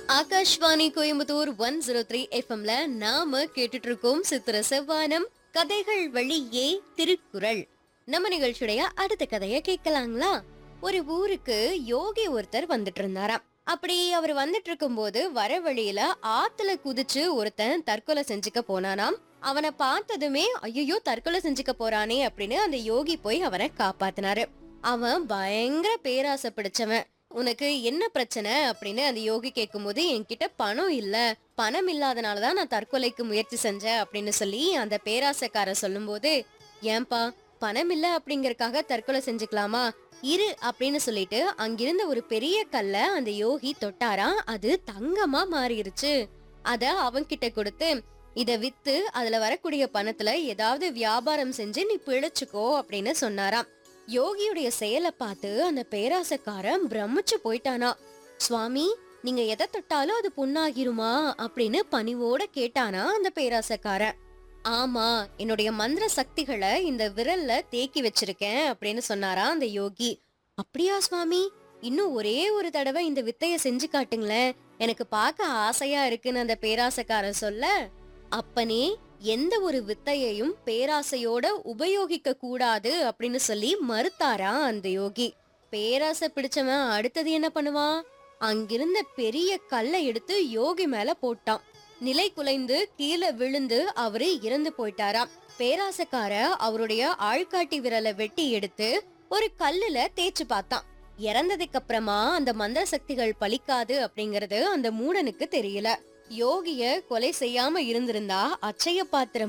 Akashvani Coimbatore one zero three எஃப்எம்ல நாம கேட்டுட்டு இருக்கோம் சித்திர செவ்வானம் கதைகள் வழியே திருக்குறள் நம்ம நிகழ்ச்சியுடைய அடுத்த கதைய கேட்கலாங்களா ஒரு ஊருக்கு யோகி ஒருத்தர் வந்துட்டு இருந்தாராம் அப்படி அவர் வந்துட்டு இருக்கும்போது வர வழியில ஆத்துல குதிச்சு ஒருத்தன் தற்கொலை செஞ்சுக்க போனானாம் அவனை பார்த்ததுமே ஐயோ தற்கொலை செஞ்சுக்க போறானே அப்படின்னு அந்த யோகி போய் அவனை காப்பாத்தினாரு அவன் பயங்கர பேராசை பிடிச்சவன் உனக்கு என்ன பிரச்சனை அப்படின்னு அந்த யோகி கேட்கும்போது என்கிட்ட பணம் இல்ல பணம் இல்லாதனாலதான் நான் தற்கொலைக்கு முயற்சி செஞ்சேன் அப்படின்னு சொல்லி அந்த பேராசைக்காரர் சொல்லும்போது ஏன்பா பணம் இல்ல அப்படிங்கறக்காக தற்கொலை செஞ்சுக்கலாமா இரு அப்படின்னு சொல்லிட்டு அங்கிருந்த ஒரு பெரிய கல்ல அந்த யோகி தொட்டாராம் அது தங்கமா மாறிடுச்சு அத அவன்கிட்ட கொடுத்து இத வித்து அதுல வரக்கூடிய பணத்துல ஏதாவது வியாபாரம் செஞ்சு நீ பிழைச்சுக்கோ அப்படின்னு சொன்னாராம் யோகியுடைய செயலை பார்த்து அந்த பேராசக்காரன் பிரமிச்சு போயிட்டானா சுவாமி நீங்க எதை தொட்டாலும் அது புண்ணாகிருமா அப்படின்னு பணிவோட கேட்டானா அந்த பேராசக்காரன் ஆமா என்னுடைய மந்திர சக்திகளை இந்த விரல்ல தேக்கி வச்சிருக்கேன் அப்படின்னு சொன்னாரா அந்த யோகி அப்படியா சுவாமி இன்னும் ஒரே ஒரு தடவை இந்த வித்தைய செஞ்சு காட்டுங்களேன் எனக்கு பார்க்க ஆசையா இருக்குன்னு அந்த பேராசக்காரன் சொல்ல அப்பனே எந்த ஒரு வித்தையையும் பேராசையோட உபயோகிக்க கூடாது அப்படின்னு சொல்லி மறுத்தாரா அந்த யோகி பேராசை பிடிச்சவன் அடுத்தது என்ன பண்ணுவான் அங்கிருந்த பெரிய கல்லை எடுத்து யோகி மேல போட்டான் நிலை குலைந்து கீழே விழுந்து அவரு இறந்து போயிட்டாராம் பேராசக்கார அவருடைய ஆள்காட்டி விரலை வெட்டி எடுத்து ஒரு கல்லுல தேய்ச்சு பார்த்தான் இறந்ததுக்கு அப்புறமா அந்த மந்திர சக்திகள் பலிக்காது அப்படிங்கறது அந்த மூடனுக்கு தெரியல யோகிய கொலை செய்யாம இருந்திருந்தா அச்சய பாத்திரம்